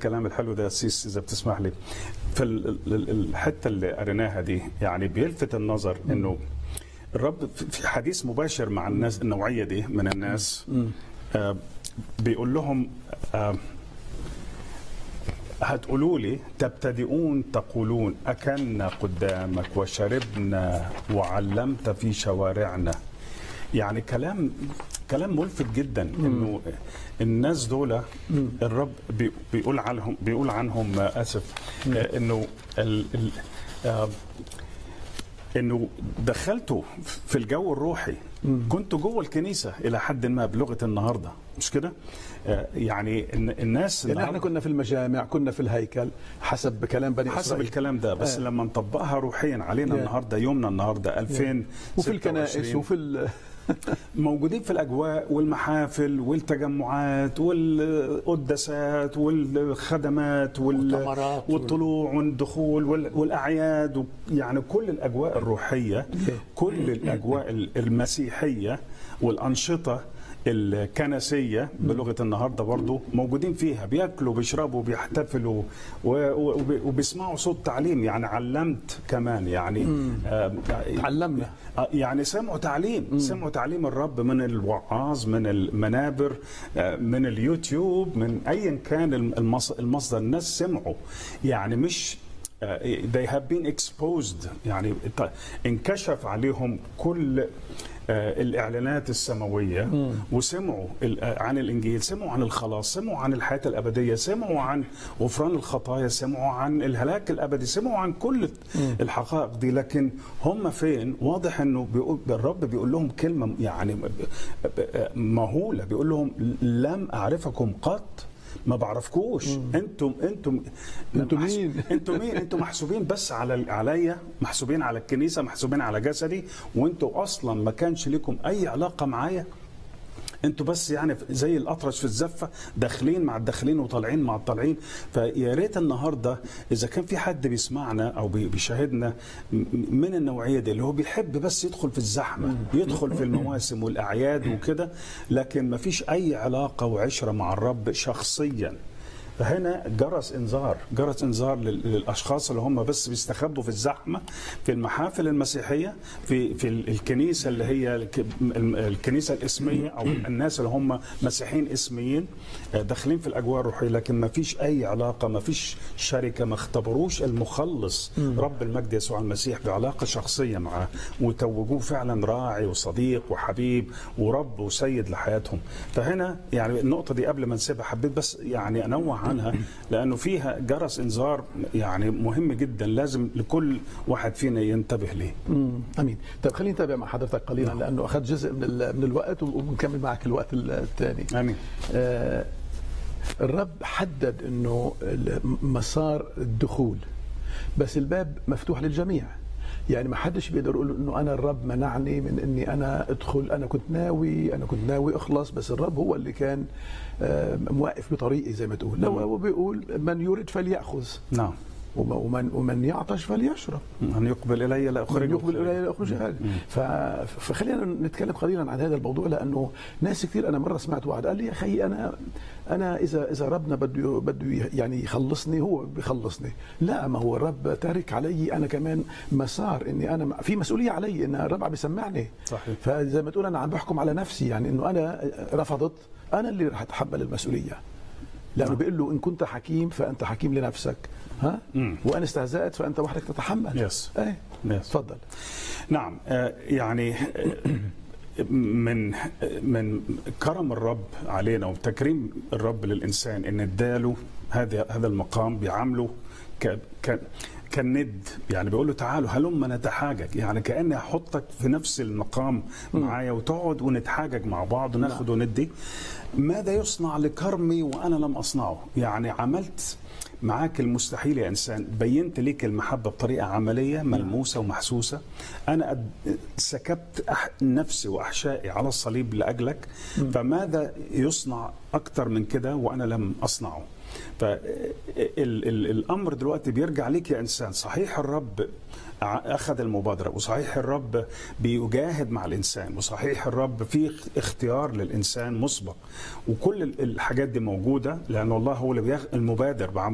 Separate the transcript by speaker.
Speaker 1: الكلام الحلو ده يا سيس اذا بتسمح لي في ال- ال- الحته اللي قريناها دي يعني بيلفت النظر انه الرب في- في حديث مباشر مع الناس النوعيه دي من الناس آه بيقول لهم آه هتقولوا لي تبتدئون تقولون أكلنا قدامك وشربنا وعلمت في شوارعنا يعني كلام كلام ملفت جدا انه الناس دول الرب بي- بيقول عنهم بيقول عنهم آه، اسف آه، انه ال ال آه، انه دخلتوا في الجو الروحي كنتوا جوه الكنيسه الى حد ما بلغه النهارده مش كده؟ آه، يعني إن- الناس
Speaker 2: يعني احنا
Speaker 1: النهاردة-
Speaker 2: كنا في المجامع كنا في الهيكل حسب كلام بني
Speaker 1: حسب
Speaker 2: اسرائيل
Speaker 1: الكلام ده بس
Speaker 2: آه.
Speaker 1: لما نطبقها روحيا علينا
Speaker 2: Yeah.
Speaker 1: النهارده يومنا النهارده 2000
Speaker 2: وفي الكنائس وفي ال...
Speaker 1: موجودين في الاجواء والمحافل والتجمعات والقداسات والخدمات وال-
Speaker 3: مؤتمرات
Speaker 1: والطلوع والدخول وال- والاعياد و- يعني كل الاجواء الروحيه كل الاجواء ال- المسيحيه والانشطه الكنسيه بلغه النهارده برضو موجودين فيها بياكلوا بيشربوا بيحتفلوا و- و- وبي- وبيسمعوا صوت تعليم يعني علمت كمان يعني آه،
Speaker 2: علمنا
Speaker 1: آه، يعني سمعوا تعليم سمعوا تعليم الرب من الوعاظ من المنابر آه، من اليوتيوب من ايا كان الم- المص- المصدر الناس سمعوا يعني مش آه، they have been exposed يعني ط- انكشف عليهم كل آه، الاعلانات السماويه وسمعوا ال- آه، عن الانجيل سمعوا عن الخلاص سمعوا عن الحياه الابديه سمعوا عن غفران الخطايا سمعوا عن الهلاك الابدي سمعوا عن كل الحقائق دي لكن هم فين واضح انه بيقول الرب بيقول لهم كلمه يعني مهوله بيقول لهم لم اعرفكم قط ما بعرفكوش انتم انتم
Speaker 2: انتم
Speaker 1: محس-
Speaker 2: مين؟
Speaker 1: انتوا مين انتوا محسوبين بس على عليا محسوبين على الكنيسه محسوبين على جسدي وانتوا اصلا ما كانش لكم اي علاقه معايا انتوا بس يعني زي الاطرش في الزفه داخلين مع الداخلين وطالعين مع الطالعين فيا ريت النهارده اذا كان في حد بيسمعنا او بي- بيشاهدنا م- من النوعيه دي اللي هو بيحب بس يدخل في الزحمه يدخل في المواسم والاعياد وكده لكن ما فيش اي علاقه وعشره مع الرب شخصيا فهنا جرس انذار جرس انذار لل- للاشخاص اللي هم بس بيستخبوا في الزحمه في المحافل المسيحيه في في ال- الكنيسه اللي هي الك- الم- الكنيسه الاسميه او الناس اللي هم مسيحيين اسميين آه، داخلين في الاجواء الروحيه لكن ما فيش اي علاقه ما فيش شركه ما اختبروش المخلص رب المجد يسوع المسيح بعلاقه شخصيه معاه وتوجوه فعلا راعي وصديق وحبيب ورب وسيد لحياتهم فهنا يعني النقطه دي قبل ما نسيبها حبيت بس يعني انوه عنها لانه فيها جرس انذار يعني مهم جدا لازم لكل واحد فينا ينتبه ليه
Speaker 2: مم. امين طيب خليني نتابع مع حضرتك قليلا لانه اخذت جزء من ال- من الوقت وبنكمل معك الوقت الثاني
Speaker 1: امين
Speaker 2: آه الرب حدد انه ال- مسار الدخول بس الباب مفتوح للجميع يعني ما حدش بيقدر يقول انه انا الرب منعني من اني انا ادخل انا كنت ناوي انا كنت ناوي اخلص بس الرب هو اللي كان آه، موقف بطريقي زي ما تقول لو هو بيقول من يريد فليأخذ
Speaker 1: نعم
Speaker 2: وم- ومن ومن يعطش فليشرب
Speaker 1: من يقبل الي لا
Speaker 2: من
Speaker 1: اخرجه
Speaker 2: يقبل الي لا اخرج هذا ف... فخلينا نتكلم قليلا عن هذا الموضوع لانه ناس كثير انا مره سمعت واحد قال لي يا اخي انا انا اذا اذا ربنا بده بده يعني يخلصني هو بيخلصني لا ما هو الرب تارك علي انا كمان مسار اني انا في مسؤوليه علي ان الرب عم بيسمعني
Speaker 1: صحيح.
Speaker 2: فزي ما تقول انا عم بحكم على نفسي يعني انه انا رفضت انا اللي رح اتحمل المسؤوليه لانه بيقول له ان كنت حكيم فانت حكيم لنفسك ها
Speaker 1: مم.
Speaker 2: وان استهزأت فانت وحدك تتحمل
Speaker 1: Yes.
Speaker 2: ايه
Speaker 1: Yes.
Speaker 2: تفضل
Speaker 1: نعم آه، يعني آه، من من كرم الرب علينا وتكريم الرب للانسان ان اداله هذا هذا المقام بيعامله ك ك كالند يعني بيقول له تعالوا هلم نتحاجج يعني كاني احطك في نفس المقام معايا وتقعد ونتحاجج مع بعض وناخد وندي ماذا يصنع لكرمي وانا لم اصنعه يعني عملت معاك المستحيل يا انسان بينت ليك المحبه بطريقه عمليه ملموسه ومحسوسه انا أد- سكبت أح- نفسي واحشائي على الصليب لاجلك فماذا يصنع اكثر من كده وانا لم اصنعه فالامر دلوقتي بيرجع ليك يا انسان صحيح الرب اخذ المبادره وصحيح الرب بيجاهد مع الانسان وصحيح الرب في اختيار للانسان مسبق وكل الحاجات دي موجوده لان الله هو اللي المبادر